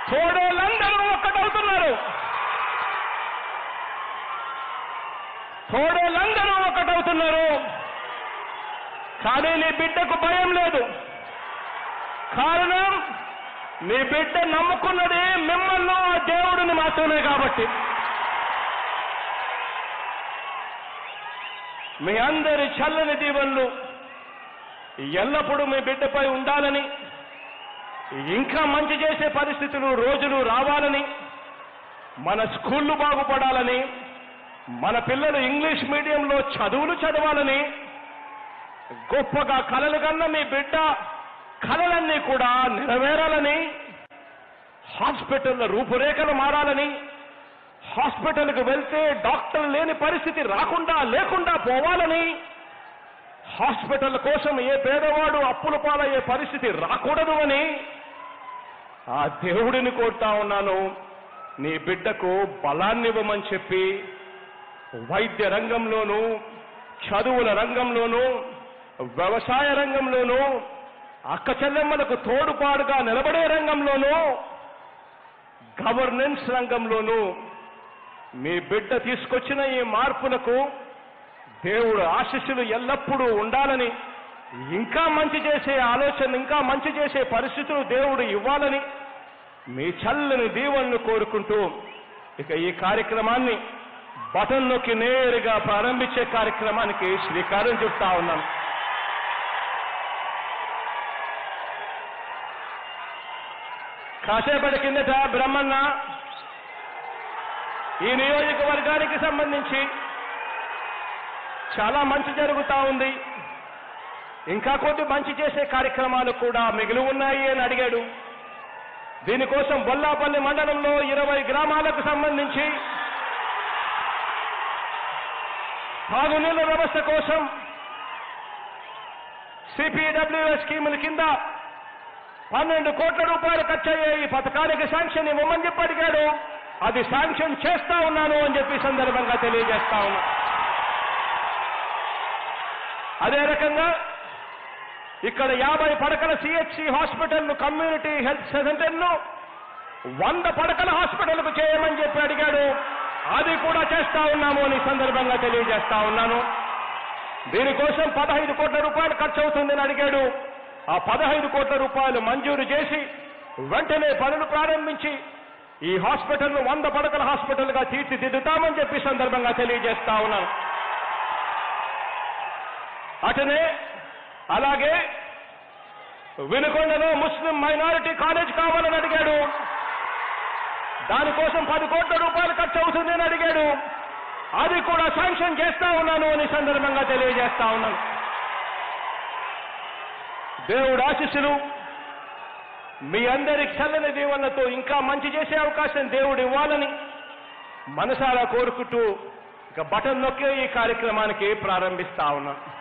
తోడేళ్ళందరూ ఒక్కటవుతున్నారు తోడేళ్ళందరూ ఒకటవుతున్నారు కానీ నీ బిడ్డకు భయం లేదు కారణం నీ బిడ్డ నమ్ముకున్నది మిమ్మల్ని ఆ దేవుడిని మాత్రమే కాబట్టి మీ అందరి చల్లని దీవెనలు ఎల్లప్పుడూ మీ బిడ్డపై ఉండాలని ఇంకా మంచి చేసే పరిస్థితులు రోజులు రావాలని మన స్కూళ్ళు బాగుపడాలని మన పిల్లలు ఇంగ్లీష్ మీడియంలో చదువులు చదవాలని గొప్పగా కలలు కన్న మీ బిడ్డ కలలన్నీ కూడా నెరవేరాలని హాస్పిటల్ రూపురేఖలు మారాలని హాస్పిటల్కి వెళ్తే డాక్టర్ లేని పరిస్థితి రాకుండా లేకుండా పోవాలని హాస్పిటల్ కోసం ఏ పేదవాడు అప్పుల పాలయ్యే పరిస్థితి రాకూడదు అని ఆ దేవుడిని కోరుతా ఉన్నాను నీ బిడ్డకు బలాన్నివ్వమని చెప్పి వైద్య రంగంలోనూ చదువుల రంగంలోనూ వ్యవసాయ రంగంలోనూ అక్క చెల్లెమ్మలకు తోడుపాడుగా నిలబడే రంగంలోనూ గవర్నెన్స్ రంగంలోనూ మీ బిడ్డ తీసుకొచ్చిన ఈ మార్పులకు దేవుడు ఆశీస్సులు ఎల్లప్పుడూ ఉండాలని ఇంకా మంచి చేసే ఆలోచన ఇంకా మంచి చేసే పరిస్థితులు దేవుడు ఇవ్వాలని మీ చల్లని దీవెనలు కోరుకుంటూ ఇక ఈ కార్యక్రమాన్ని బటన్ నొక్కి నేరుగా ప్రారంభించే కార్యక్రమానికి శ్రీకారం చుట్టా ఉన్నాను కాసేపటి కిందట బ్రహ్మన్న ఈ నియోజకవర్గానికి సంబంధించి చాలా మంచి జరుగుతా ఉంది ఇంకా కొద్ది మంచి చేసే కార్యక్రమాలు కూడా మిగిలి ఉన్నాయి అని అడిగాడు దీనికోసం బొల్లాపల్లి మండలంలో ఇరవై గ్రామాలకు సంబంధించి తాగునీళ్ళ వ్యవస్థ కోసం సిపిడబ్ల్యూఎస్ స్కీముల కింద పన్నెండు కోట్ల రూపాయలు ఖర్చయ్యే ఈ పథకానికి శాంక్షన్ ఇవ్వమని చెప్పి అడిగాడు అది శాంక్షన్ చేస్తా ఉన్నాను అని చెప్పి ఈ సందర్భంగా తెలియజేస్తా ఉన్నా అదే రకంగా ఇక్కడ యాభై పడకల సిహెచ్సి హాస్పిటల్ కమ్యూనిటీ హెల్త్ సెంటర్ను వంద పడకల హాస్పిటల్కు చేయమని చెప్పి అడిగాడు అది కూడా చేస్తా ఉన్నాము అని ఈ సందర్భంగా తెలియజేస్తా ఉన్నాను దీనికోసం పదహైదు కోట్ల రూపాయలు ఖర్చు అవుతుందని అడిగాడు ఆ పదహైదు కోట్ల రూపాయలు మంజూరు చేసి వెంటనే పనులు ప్రారంభించి ఈ హాస్పిటల్ను వంద పడకల హాస్పిటల్గా తీర్చిదిద్దుతామని చెప్పి ఈ సందర్భంగా తెలియజేస్తా ఉన్నాను అటనే అలాగే వినుకొండలో ముస్లిం మైనారిటీ కాలేజ్ కావాలని అడిగాడు దానికోసం పది కోట్ల రూపాయలు ఖర్చు అవుతుందని అడిగాడు అది కూడా శాంక్షన్ చేస్తా ఉన్నాను అని ఈ సందర్భంగా తెలియజేస్తా ఉన్నాను దేవుడు ఆశీస్సులు మీ అందరి చల్లని దీవెనలతో ఇంకా మంచి చేసే అవకాశం దేవుడు ఇవ్వాలని మనసారా కోరుకుంటూ ఇక బటన్ నొక్కే ఈ కార్యక్రమానికి ప్రారంభిస్తా ఉన్నాను